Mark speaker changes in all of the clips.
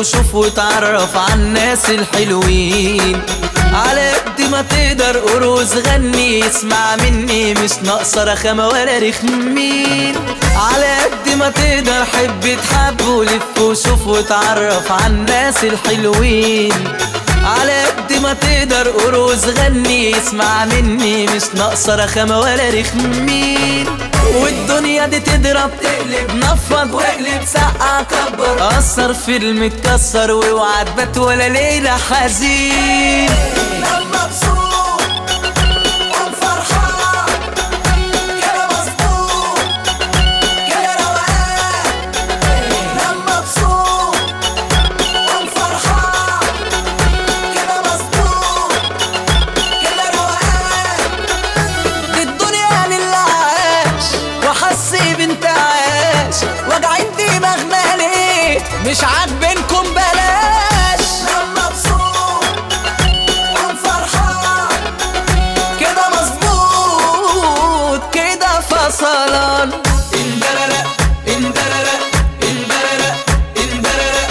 Speaker 1: وشوف وتعرف على الناس الحلوين على قد ما تقدر قروز غني اسمع مني مش ناقصة رخامة ولا رخمين على قد ما تقدر حب تحب ولف وشوف وتعرف على الناس الحلوين على قد ما تقدر قروز غني اسمع مني مش ناقصة رخامة ولا رخمين والدنيا دي تضرب تقلب نفض واقلب سقع كبر أثر فيلم اتكسر واوعى تبات ولا ليلة حزين
Speaker 2: نام مبسوط قوم فرحان كده مظبوط كده روقان نام مبسوط قوم فرحان كده مظبوط كده روقان
Speaker 1: دي الدنيا للي عاش وحس بانتعاش واجعين دماغنا ليه مش عاجبينكم بلاش
Speaker 2: نام مبسوط قوم فرحان
Speaker 1: كده مظبوط كده فصلان اندررق اندررق اندررق اندررق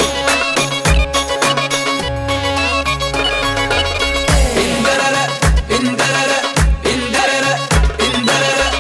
Speaker 1: اندررق اندررق اندررق اندررق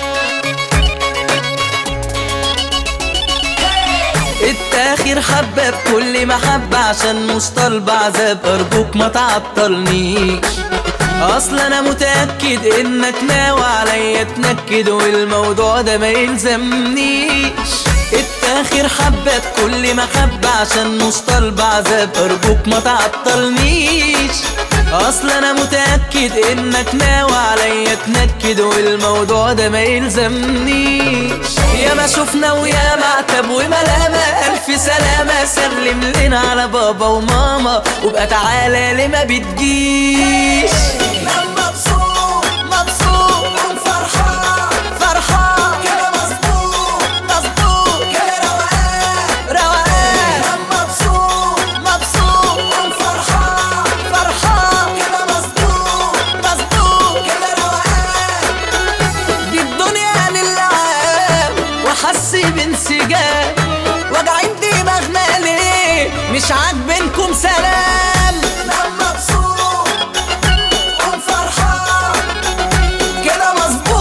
Speaker 1: التاخير حبة بكل محبة عشان مش طالبة عذاب أرجوك ما تعطلنيش أصل أنا متأكد إنك ناوي عليا تنكد والموضوع ده ما يلزمنيش التاخير حبة بكل محبة عشان مش طالبة عذاب أرجوك ما تعطلنيش أصل أنا متأكد إنك ناوي عليا تنكد والموضوع ده ما يلزمنيش يا ما شفنا ويا ما عتب وملامة ألف سلامة سلم لنا على بابا وماما وبقى تعالى ليه ما بتجيش
Speaker 2: نام مبسوط
Speaker 1: مبسوط
Speaker 2: قوم فرحان
Speaker 1: فرحان
Speaker 2: كده مظبوط
Speaker 1: مظبوط
Speaker 2: كده روقان
Speaker 1: روقان
Speaker 2: نام مبسوط
Speaker 1: مبسوط
Speaker 2: قوم فرحان
Speaker 1: فرحان
Speaker 2: كده مظبوط
Speaker 1: مظبوط
Speaker 2: كده روقان
Speaker 1: دي الدنيا للعام وحس بانسجام واجعين دماغنا ليه مش عاجبينكم سلام
Speaker 2: نام مبسوط قوم فرحان
Speaker 1: كده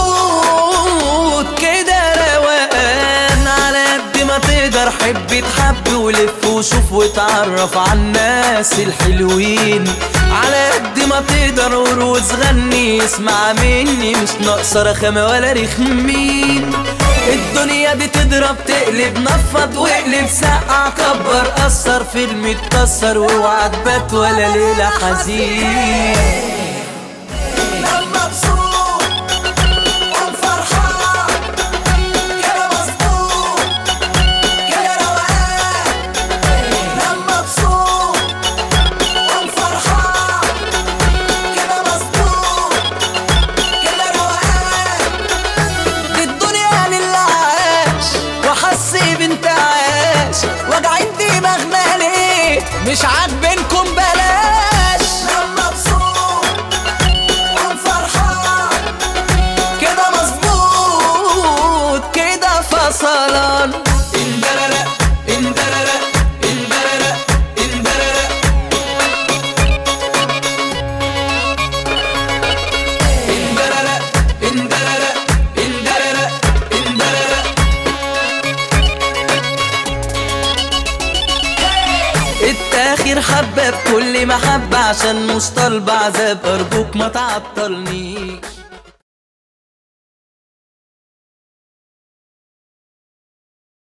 Speaker 1: مظبوط كده روقان على قد ما تقدر حب تحب ولف وشوف وتعرف على الناس الحلوين على قد ما تقدر ورود غني اسمع مني مش ناقصة رخامة ولا رخمين الدنيا دي تضرب تقلب نفض واقلب سقع كبر أثر فيلم اتكسر واوعى تبات ولا ليلة حزين
Speaker 2: نام مبسوط قوم فرحان كده مظبوط كده روقان نام مبسوط قوم فرحان كده مظبوط كده روقان
Speaker 1: دي الدنيا للي عاش وحس بانتعاش واجعين دماغنا ليه مش عاجبينكم بلاش
Speaker 2: نام مبسوط قوم فرحان
Speaker 1: كده مظبوط كده فصلان اندررق اندررق اندررق اندررق اندررق اندررق اندررق اندررق التاخير حبة بكل محبة عشان مش طالبة عذاب أرجوك ما تعطلنيش